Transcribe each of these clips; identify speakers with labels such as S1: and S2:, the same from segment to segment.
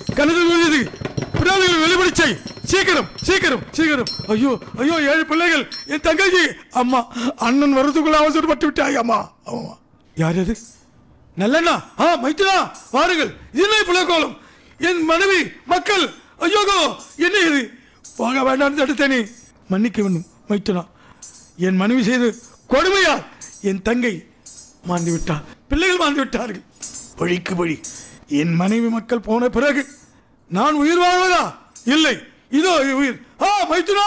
S1: கணத்தில் விழுது பிராணிகள் வெளிப்படிச்சை சீக்கிரம் சீக்கிரம் சீக்கிரம் ஐயோ ஐயோ ஏழு பிள்ளைகள் என் தங்கச்சி அம்மா அண்ணன் வர்றதுக்குள்ள அவசரப்பட்டு விட்டாய் அம்மா அம்மா யார் அது நல்லண்ணா ஆ மைத்துனா வாருங்கள் இது என்ன பிள்ளைக்கோலம் என் மனைவி மக்கள் ஐயோகோ என்ன இது போக வேண்டாம் தடுத்தேனே மன்னிக்க வேண்டும் மைத்துனா என் மனைவி செய்து கொடுமையா என் தங்கை மாண்டு விட்டார் பிள்ளைகள் மாண்டு விட்டார்கள் வழிக்கு வழி என் மனைவி மக்கள் போன பிறகு நான் உயிர் வாழ்வதா இல்லை இதோ உயிர் ஆ மைத்துனா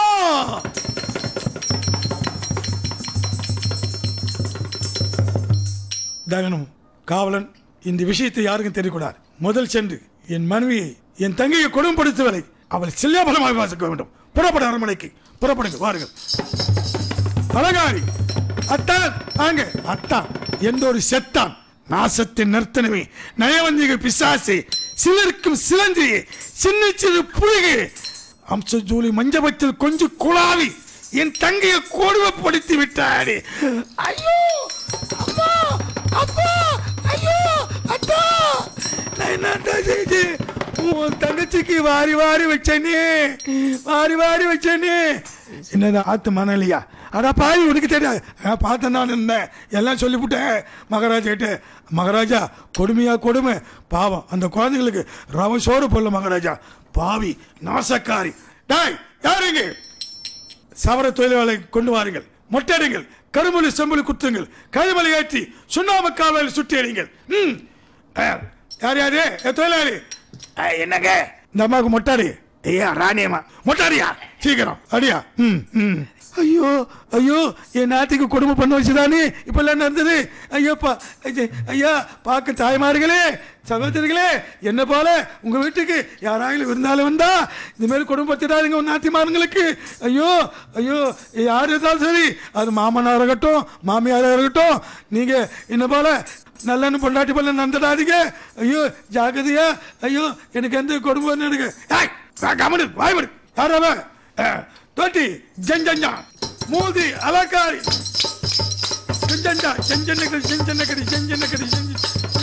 S1: தகனம் காவலன் இந்த விஷயத்தை யாருக்கும் தெரியக்கூடாது முதல் சென்று என் மனைவியை என் தங்கையை கொடுமைப்படுத்துவதை அவள் சில்லாபலமாக வாசிக்க வேண்டும் புறப்பட அரண்மனைக்கு புறப்படுங்க வாருங்கள் அலங்காரி அத்தான் வாங்க அத்தான் எந்த ஒரு செத்தான் நாசத்தின் நர்த்தனமே நயவஞ்சிக பிசாசு சிலருக்கும் சிலந்தி சின்ன சிறு புலிகை அம்ச ஜூலி மஞ்சபத்தில் கொஞ்சம் குழாவி என் தங்கையை கொடுமைப்படுத்தி விட்டாரு ஐயோ அம்மா அப்பா ஐயோ அத்தா நான் என்னடா செஞ்சேன் உன் தங்கச்சிக்கு வாரி வாரி வச்சனே வாரி வாரி வச்சனே என்னது ஆத்து மணலியா அடா பாய் உனக்கு தெரியாது நான் பார்த்தேன் நான் இருந்தேன் எல்லாம் சொல்லிவிட்டேன் மகாராஜா கிட்ட மகாராஜா கொடுமையா கொடுமை பாவம் அந்த குழந்தைங்களுக்கு ரவ சோறு போடல மகாராஜா பாவி நாசக்காரி டாய் யாருங்க சவர தொழிலாளை கொண்டு வாருங்கள் மொட்டையடிங்கள் கருமொழி செம்பொழி குத்துங்கள் கைமலை ஏற்றி சுண்ணாம்பு காவலில் சுட்டி அடிங்கள் ம் ஆ, யார் யாரு ஏ, தொழிலாளி ஆ, என்னங்க இந்த அம்மாவுக்கு மொட்டாடி ஐயா ராணியம்மா மொட்டாடியா சீக்கிரம் அடியா ம் ம் ஐயோ ஐயோ என் நாட்டுக்கு குடும்பம் பண்ண வச்சுதானே இப்ப எல்லாம் நடந்தது ஐயோப்பா ஐயே, ஐயா பார்க்க தாய்மார்களே சகோதரிகளே என்ன போல உங்க வீட்டுக்கு யாராவது விருந்தாலும் வந்தா இந்த மாதிரி குடும்பத்திடாதீங்க உன் நாத்திமார்களுக்கு ஐயோ ஐயோ யார் இருந்தாலும் சரி அது மாமனார் இருக்கட்டும் மாமியாராக இருக்கட்டும் நீங்க என்ன போல நல்லன்னு பொண்டாட்டி போல நடந்துடாதீங்க ஐயோ ஜாகிரதையா ஐயோ எனக்கு எந்த குடும்பம் எனக்கு ஏய், வா, கம்முனு வாய்மடு யாராவ தோட்டி ஜஞ்சஞ்சா மூதி அலக்காரி செஞ்சண்டா செஞ்சன்னக்கடி செஞ்சன்னக்கடி செஞ்சன்னக்கடி செஞ்சு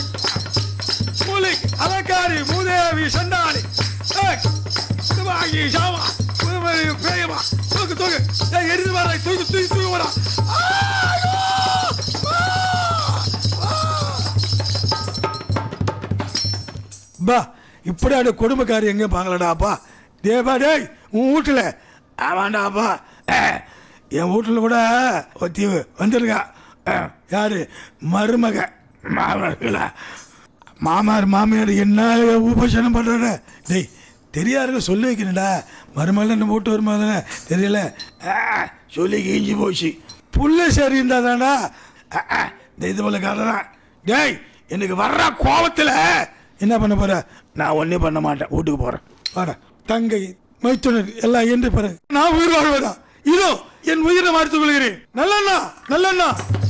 S1: மூலை அலக்காரி மூதேவி சண்டாளி ஏய், துவாகி சாவா புதுமதி பேயமா தூக்கு தூக்கு ஏய், எரிந்து வர தூக்கு தூக்கி தூக்கி வரா ஐயோ! ஆ! பா இப்படி அட கொடுமைக்காரி எங்க பார்க்கலடாப்பா டேப்பா டேய் உன் வீட்டில் ஆமாண்டாப்பா அஹ், என் வீட்டில் கூட ஒத்தி வந்திருக்கா அஹ், யாரு மருமக மாமர்களா மாமார் மாமியார் என்ன உபசனம் பண்றாரு டேய் தெரியாருங்க சொல்லி வைக்கிறேன்டா மருமகள் என்ன போட்டு வருமா தெரியல அஹ், சொல்லி கீஞ்சி போச்சு புள்ள சரி இருந்தா தாண்டா இந்த இது போல கதை தான் டேய் எனக்கு வர்ற கோபத்தில் என்ன பண்ண போற நான் ஒன்னே பண்ண மாட்டேன் வீட்டுக்கு போறேன் வர தங்கை மைத்துனர் எல்லாம் என்று பாரு நான் உயிர் வாழ்வதா இதோ என் உயிரை மறுத்துக் கொள்கிறேன் நல்லண்ணா நல்லண்ணா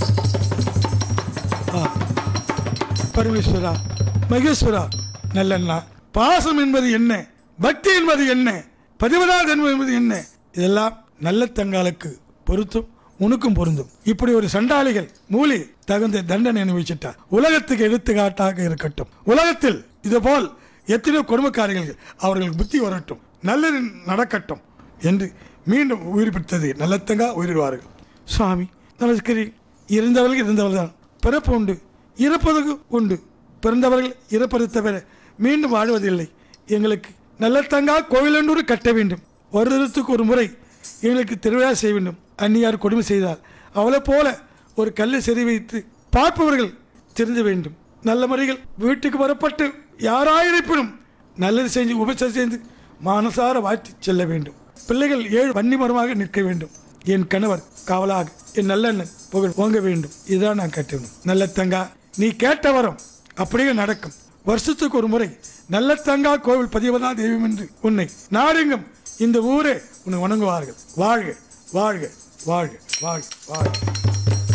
S1: ஆ, பரமேஸ்வரா மகேஸ்வரா நல்லண்ணா பாசம் என்பது என்ன பக்தி என்பது என்ன பதிவதாது என்பது என்ன இதெல்லாம் நல்ல தங்காலுக்கு பொருத்தும் உனக்கும் பொருந்தும் இப்படி ஒரு சண்டாளிகள் மூலி தகுந்த தண்டனை அனுபவிச்சிட்டார் உலகத்துக்கு எடுத்துக்காட்டாக இருக்கட்டும் உலகத்தில் இதுபோல் எத்தனையோ கொடுமைக்காரிகள் அவர்களுக்கு புத்தி வரட்டும் நல்லது நடக்கட்டும் என்று மீண்டும் உயிர் பெற்றது நல்லத்தங்கா உயிரிடுவார்கள் சுவாமி நமஸ்கரி இருந்தவர்கள் இருந்தவர்கள் தான் பிறப்பு உண்டு இறப்பது உண்டு பிறந்தவர்கள் இறப்பது தவிர மீண்டும் வாழ்வதில்லை எங்களுக்கு நல்லத்தங்கா கோவிலண்டூர் கட்ட வேண்டும் வருடத்துக்கு ஒரு முறை எங்களுக்கு திருவிழா செய்ய வேண்டும் அந்நியார் கொடுமை செய்தால் அவளை போல ஒரு கல்லை செறி வைத்து பார்ப்பவர்கள் தெரிந்து வேண்டும் நல்ல முறைகள் வீட்டுக்கு வரப்பட்டு யாராயிருப்பினும் நல்லது செஞ்சு உபசரி செய்து மானசார வாழ்த்தி செல்ல வேண்டும் பிள்ளைகள் ஏழு வன்னிமரமாக நிற்க வேண்டும் என் கணவர் காவலாக என் நல்லண்ணன் புகழ் ஓங்க வேண்டும் இதுதான் நான் கேட்டேன் நல்ல தங்கா நீ கேட்ட வரம் அப்படியே நடக்கும் வருஷத்துக்கு ஒரு முறை நல்ல தங்கா கோவில் பதிவதா தெய்வம் என்று உன்னை நாடெங்கும் இந்த ஊரே உன்னை வணங்குவார்கள் வாழ்க வாழ்க வாழ்க வாழ்க வாழ்க